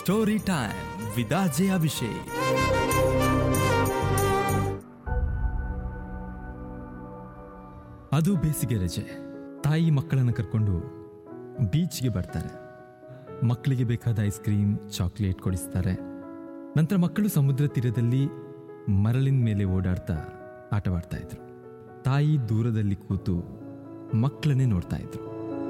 story time ವಿದಾಜೆ Abhishek ಅದು ಬೇಸಿಗೆ ರಜೆ ತಾಯಿ ಮಕ್ಕಳನ್ನು ಕರ್ಕೊಂಡು ಬೀಚ್ಗೆ ಬರ್ತಾರೆ ಮಕ್ಕಳಿಗೆ ಬೇಕಾದ ಐಸ್ ಕ್ರೀಮ್ ಚಾಕ್ಲೇಟ್ ಕೊಡಿಸ್ತಾರೆ ನಂತರ ಮಕ್ಕಳು ಸಮುದ್ರ ತೀರದಲ್ಲಿ ಮರಳಿನ ಮೇಲೆ ಓಡಾಡ್ತಾ ಆಟವಾಡ್ತಾ ಇದ್ರು ತಾಯಿ ದೂರದಲ್ಲಿ ಕೂತು ಮಕ್ಕಳನ್ನೇ ನೋಡ್ತಾ ಇದ್ರು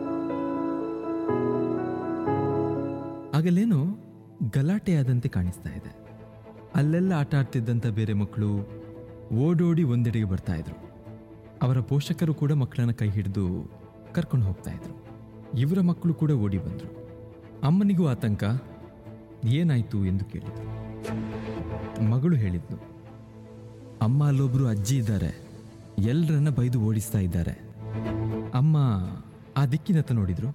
ಆಗಲೇನೋ ಗಲಾಟೆ ಆದಂತೆ ಕಾಣಿಸ್ತಾ ಇದೆ ಅಲ್ಲೆಲ್ಲ ಆಟ ಆಡ್ತಿದ್ದಂಥ ಬೇರೆ ಮಕ್ಕಳು ಓಡೋಡಿ ಒಂದೆಡೆಗೆ ಬರ್ತಾ ಇದ್ರು ಅವರ ಪೋಷಕರು ಕೂಡ ಮಕ್ಕಳನ್ನ ಕೈ ಹಿಡಿದು ಕರ್ಕೊಂಡು ಹೋಗ್ತಾ ಇದ್ರು ಇವರ ಮಕ್ಕಳು ಕೂಡ ಓಡಿ ಬಂದರು ಅಮ್ಮನಿಗೂ ಆತಂಕ ಏನಾಯ್ತು ಎಂದು ಕೇಳಿದ್ರು ಮಗಳು ಹೇಳಿದ್ಲು ಅಮ್ಮ ಅಲ್ಲೊಬ್ರು ಅಜ್ಜಿ ಇದ್ದಾರೆ ಎಲ್ಲರನ್ನ ಬೈದು ಓಡಿಸ್ತಾ ಇದ್ದಾರೆ ಅಮ್ಮ ಆ ದಿಕ್ಕಿನತ್ತ ನೋಡಿದ್ರು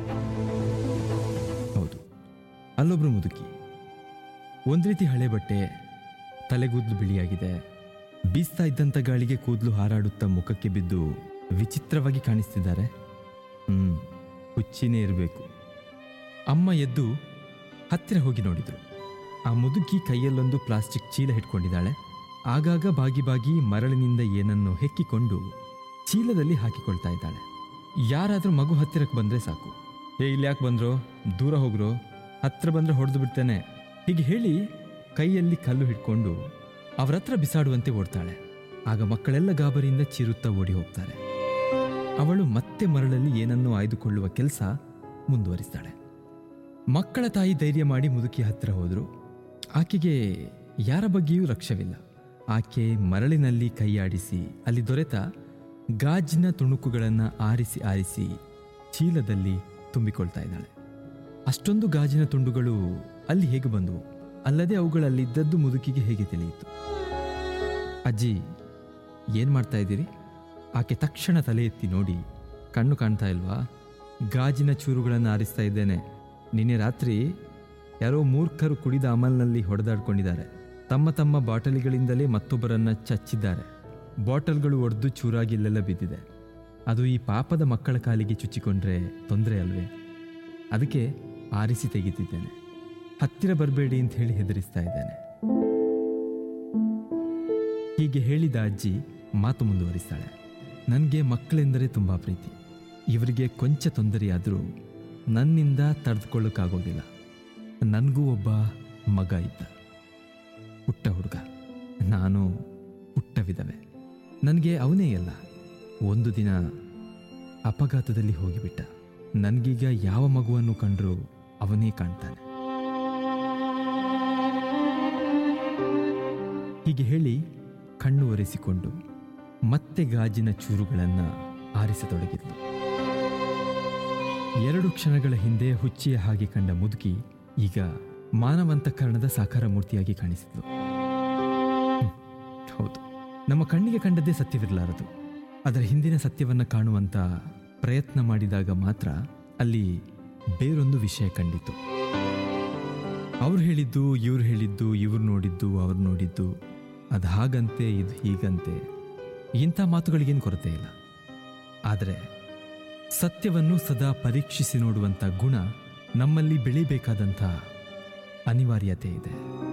ಹೌದು ಅಲ್ಲೊಬ್ರು ಮುದುಕಿ ಒಂದ್ ರೀತಿ ಹಳೆ ಬಟ್ಟೆ ತಲೆಗೂದಲು ಬಿಳಿಯಾಗಿದೆ ಬೀಸ್ತಾ ಇದ್ದಂಥ ಗಾಳಿಗೆ ಕೂದಲು ಹಾರಾಡುತ್ತಾ ಮುಖಕ್ಕೆ ಬಿದ್ದು ವಿಚಿತ್ರವಾಗಿ ಕಾಣಿಸ್ತಿದ್ದಾರೆ ಹ್ಮ್ ಹುಚ್ಚಿನೇ ಇರಬೇಕು ಅಮ್ಮ ಎದ್ದು ಹತ್ತಿರ ಹೋಗಿ ನೋಡಿದ್ರು ಆ ಮುದುಕಿ ಕೈಯಲ್ಲೊಂದು ಪ್ಲಾಸ್ಟಿಕ್ ಚೀಲ ಹಿಡ್ಕೊಂಡಿದ್ದಾಳೆ ಆಗಾಗ ಬಾಗಿ ಬಾಗಿ ಮರಳಿನಿಂದ ಏನನ್ನು ಹೆಕ್ಕಿಕೊಂಡು ಚೀಲದಲ್ಲಿ ಹಾಕಿಕೊಳ್ತಾ ಇದ್ದಾಳೆ ಯಾರಾದ್ರೂ ಮಗು ಹತ್ತಿರಕ್ಕೆ ಬಂದ್ರೆ ಸಾಕು ಏ ಇಲ್ಲಿ ಯಾಕೆ ಬಂದ್ರೋ ದೂರ ಹೋಗ್ರೋ ಹತ್ರ ಬಂದ್ರೆ ಹೊಡೆದು ಬಿಡ್ತೇನೆ ಹೀಗೆ ಹೇಳಿ ಕೈಯಲ್ಲಿ ಕಲ್ಲು ಹಿಡ್ಕೊಂಡು ಅವರ ಹತ್ರ ಬಿಸಾಡುವಂತೆ ಓಡ್ತಾಳೆ ಆಗ ಮಕ್ಕಳೆಲ್ಲ ಗಾಬರಿಯಿಂದ ಚೀರುತ್ತಾ ಓಡಿ ಹೋಗ್ತಾರೆ ಅವಳು ಮತ್ತೆ ಮರಳಲ್ಲಿ ಏನನ್ನೋ ಆಯ್ದುಕೊಳ್ಳುವ ಕೆಲಸ ಮುಂದುವರಿಸ್ತಾಳೆ ಮಕ್ಕಳ ತಾಯಿ ಧೈರ್ಯ ಮಾಡಿ ಮುದುಕಿ ಹತ್ತಿರ ಹೋದ್ರು ಆಕೆಗೆ ಯಾರ ಬಗ್ಗೆಯೂ ಲಕ್ಷ್ಯವಿಲ್ಲ ಆಕೆ ಮರಳಿನಲ್ಲಿ ಕೈಯಾಡಿಸಿ ಅಲ್ಲಿ ದೊರೆತ ಗಾಜಿನ ತುಣುಕುಗಳನ್ನು ಆರಿಸಿ ಆರಿಸಿ ಚೀಲದಲ್ಲಿ ತುಂಬಿಕೊಳ್ತಾ ಇದ್ದಾಳೆ ಅಷ್ಟೊಂದು ಗಾಜಿನ ತುಂಡುಗಳು ಅಲ್ಲಿ ಹೇಗೆ ಬಂದವು ಅಲ್ಲದೆ ಅವುಗಳಲ್ಲಿದ್ದದ್ದು ಮುದುಕಿಗೆ ಹೇಗೆ ತಿಳಿಯಿತು ಅಜ್ಜಿ ಏನ್ ಮಾಡ್ತಾ ಇದ್ದೀರಿ ಆಕೆ ತಕ್ಷಣ ತಲೆ ಎತ್ತಿ ನೋಡಿ ಕಣ್ಣು ಕಾಣ್ತಾ ಇಲ್ವಾ ಗಾಜಿನ ಚೂರುಗಳನ್ನು ಆರಿಸ್ತಾ ಇದ್ದೇನೆ ನಿನ್ನೆ ರಾತ್ರಿ ಯಾರೋ ಮೂರ್ಖರು ಕುಡಿದ ಅಮಲ್ನಲ್ಲಿ ಹೊಡೆದಾಡ್ಕೊಂಡಿದ್ದಾರೆ ತಮ್ಮ ತಮ್ಮ ಬಾಟಲಿಗಳಿಂದಲೇ ಮತ್ತೊಬ್ಬರನ್ನ ಚಚ್ಚಿದ್ದಾರೆ ಬಾಟಲ್ಗಳು ಒಡೆದು ಚೂರಾಗಿ ಇಲ್ಲೆಲ್ಲ ಬಿದ್ದಿದೆ ಅದು ಈ ಪಾಪದ ಮಕ್ಕಳ ಕಾಲಿಗೆ ಚುಚ್ಚಿಕೊಂಡ್ರೆ ತೊಂದರೆ ಅಲ್ವೇ ಅದಕ್ಕೆ ಆರಿಸಿ ತೆಗಿತಿದ್ದೇನೆ ಹತ್ತಿರ ಬರಬೇಡಿ ಅಂತ ಹೇಳಿ ಹೆದರಿಸ್ತಾ ಇದ್ದೇನೆ ಹೀಗೆ ಹೇಳಿದ ಅಜ್ಜಿ ಮಾತು ಮುಂದುವರಿಸ್ತಾಳೆ ನನಗೆ ಮಕ್ಕಳೆಂದರೆ ತುಂಬ ಪ್ರೀತಿ ಇವರಿಗೆ ಕೊಂಚ ತೊಂದರೆಯಾದರೂ ನನ್ನಿಂದ ತಡೆದುಕೊಳ್ಳೋಕ್ಕಾಗೋದಿಲ್ಲ ನನಗೂ ಒಬ್ಬ ಮಗ ಇದ್ದ ಪುಟ್ಟ ಹುಡುಗ ನಾನು ಪುಟ್ಟ ವಿಧವೆ ನನಗೆ ಅವನೇ ಅಲ್ಲ ಒಂದು ದಿನ ಅಪಘಾತದಲ್ಲಿ ಹೋಗಿಬಿಟ್ಟ ನನಗೀಗ ಯಾವ ಮಗುವನ್ನು ಕಂಡರೂ ಅವನೇ ಕಾಣ್ತಾನೆ ಹೀಗೆ ಹೇಳಿ ಕಣ್ಣು ಒರೆಸಿಕೊಂಡು ಮತ್ತೆ ಗಾಜಿನ ಚೂರುಗಳನ್ನು ಆರಿಸತೊಡಗಿದ್ಲು ಎರಡು ಕ್ಷಣಗಳ ಹಿಂದೆ ಹುಚ್ಚಿಯ ಹಾಗೆ ಕಂಡ ಮುದುಕಿ ಈಗ ಮಾನವಂತಕರಣದ ಸಾಕಾರ ಮೂರ್ತಿಯಾಗಿ ಕಾಣಿಸಿದ್ಲು ಹ್ಮ್, ಹೌದು ನಮ್ಮ ಕಣ್ಣಿಗೆ ಕಂಡದ್ದೇ ಸತ್ಯವಿರಲಾರದು ಅದರ ಹಿಂದಿನ ಸತ್ಯವನ್ನ ಕಾಣುವಂತ ಪ್ರಯತ್ನ ಮಾಡಿದಾಗ ಮಾತ್ರ ಅಲ್ಲಿ ಬೇರೊಂದು ವಿಷಯ ಕಂಡಿತು ಅವ್ರು ಹೇಳಿದ್ದು ಇವ್ರು ಹೇಳಿದ್ದು ಇವ್ರು ನೋಡಿದ್ದು ಅವ್ರು ನೋಡಿದ್ದು ಅದು ಹಾಗಂತೆ ಇದು ಹೀಗಂತೆ ಇಂಥ ಮಾತುಗಳಿಗೇನು ಕೊರತೆ ಇಲ್ಲ ಆದರೆ ಸತ್ಯವನ್ನು ಸದಾ ಪರೀಕ್ಷಿಸಿ ನೋಡುವಂಥ ಗುಣ ನಮ್ಮಲ್ಲಿ ಬೆಳಿಬೇಕಾದಂಥ ಅನಿವಾರ್ಯತೆ ಇದೆ